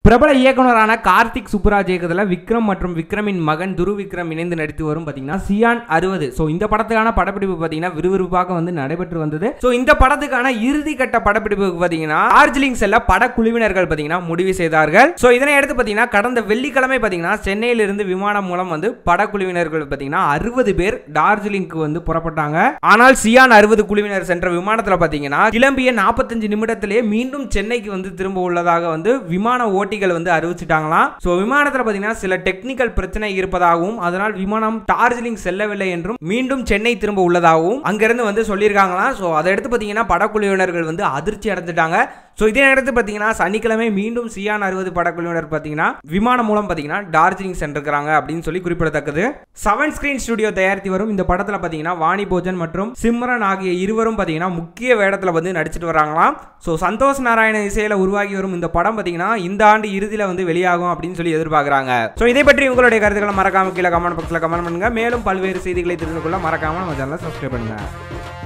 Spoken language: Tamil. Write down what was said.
பிரபல இயக்குனரான கார்த்திக் சுப்புராஜ் இயக்கத்தில் விக்ரம் மற்றும் விக்ரமின் மகன் துரு விக்ரம் இணைந்து நடித்து வரும் பார்த்தீங்கன்னா சியான் அறுபது ஸோ இந்த படத்துக்கான படப்பிடிப்பு பார்த்தீங்கன்னா விறுவிறுப்பாக வந்து நடைபெற்று வந்தது ஸோ இந்த படத்துக்கான இறுதி கட்ட படப்பிடிப்புக்கு பார்த்தீங்கன்னா டார்ஜிலிங் செல்ல படக்குழுவினர்கள் பார்த்தீங்கன்னா முடிவு செய்தார்கள் ஸோ இதனை அடுத்து பார்த்தீங்கன்னா கடந்த வெள்ளிக்கிழமை பார்த்தீங்கன்னா சென்னையிலிருந்து விமானம் மூலம் வந்து படக்குழுவினர்கள் பார்த்தீங்கன்னா அறுபது பேர் டார்ஜிலிங்க்கு வந்து புறப்பட்டாங்க ஆனால் சியான் அறுபது குழுவினர் சென்ற விமானத்தில் பார்த்தீங்கன்னா கிளம்பிய நாற்பத்தஞ்சு நிமிடத்திலேயே மீண்டும் சென்னைக்கு வந்து திரும்ப உள்ளதாக வந்து விமான ஓட்டிகள் வந்து அறிவிச்சிட்டாங்களாம் ஸோ விமானத்தில் பார்த்தீங்கன்னா சில டெக்னிக்கல் பிரச்சனை இருப்பதாகவும் அதனால் விமானம் டார்ஜிலிங் செல்லவில்லை என்றும் மீண்டும் சென்னை திரும்ப உள்ளதாகவும் அங்கிருந்து வந்து சொல்லியிருக்காங்களாம் ஸோ அதை எடுத்து பார்த்தீங்கன்னா படக்குழுவினர்கள் வந்து அதிர்ச்சி அடைஞ்சிட்டாங்க ஸோ இதே நேரத்தில் பார்த்தீங்கன்னா சனிக்கிழமை மீண்டும் சியான் அறுபது படக்குழுவினர் பார்த்தீங்கன்னா விமானம் மூலம் பார்த்தீங்கன்னா டார்ஜிலிங் சென்றிருக்கிறாங்க அப்படின்னு சொல்லி குறிப்பிடத்தக்கது செவன் ஸ்கிரீன் ஸ்டுடியோ தயாரித்து வரும் இந்த படத்தில் பார்த்தீங்கன்னா வாணி போஜன் மற்றும் சிம்ரன் ஆகிய இருவரும் பார்த்தீங்கன்னா முக்கிய வேடத்தில் வந்து நடிச்சிட்டு வராங்களாம் ஸோ சந்தோஷ் நாராயண இசையில் உருவாகி வரும் இந்த படம் பார்த்தீங்கன்னா இந்த ஆண்டு இறுதியில் வந்து வெளியாகும் அப்படின்னு சொல்லி எதிர்பார்க்குறாங்க ஸோ இதை பற்றி உங்களுடைய கருத்துக்களை மறக்காம கீழே கமெண்ட் பாக்ஸில் கமெண்ட் பண்ணுங்க மேலும் பல்வேறு செய்திகளை தெரிந்து கொள்ள மறக்காம நம்ம சேனலை சப்ஸ்கிரைப் பண்ணுங்க